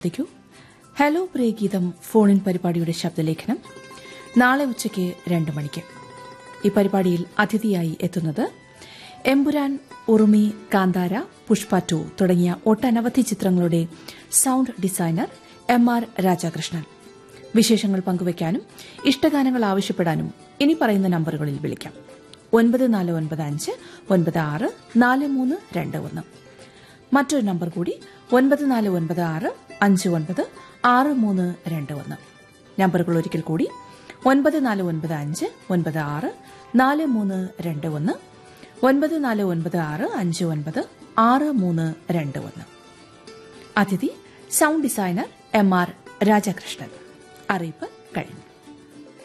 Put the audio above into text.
ശ്രദ്ധിക്കൂ ഹലോ പ്രിയ ഗീതം ഫോണിൻ പരിപാടിയുടെ ശബ്ദലേഖനം നാളെ ഉച്ചയ്ക്ക് രണ്ട് മണിക്ക് ഈ പരിപാടിയിൽ അതിഥിയായി എത്തുന്നത് എമ്പുരാൻ ഉറുമി കാന്താര പുഷ്പ ടു തുടങ്ങിയ ഒട്ടനവധി ചിത്രങ്ങളുടെ sound designer M R Rajakrishnan വിശേഷങ്ങൾ പങ്കുവയ്ക്കാനും ഇഷ്ടഗാനങ്ങൾ ആവശ്യപ്പെടാനും ഇനി പറയുന്ന നമ്പറുകളിൽ വിളിക്കാം ഒൻപത് നാല് ഒൻപത് അഞ്ച് ഒൻപത് ആറ് നാല് മൂന്ന് രണ്ട് ഒന്ന് മറ്റൊരു നമ്പർ കൂടി ഒൻപത് നാല് ഒൻപത് ആറ് അഞ്ച് ഒൻപത് ആറ് മൂന്ന് രണ്ട് ഒന്ന് നമ്പറുകൾ ഒരിക്കൽ കൂടി ഒൻപത് നാല് ഒൻപത് അഞ്ച് ഒൻപത് ആറ് നാല് മൂന്ന് രണ്ട് ഒന്ന് ഒൻപത് നാല് ഒൻപത് ആറ് അഞ്ച് ഒൻപത് ആറ് മൂന്ന് രണ്ട് ഒന്ന് അതിഥി sound designer M R Rajakrishnan അറിയിപ്പ്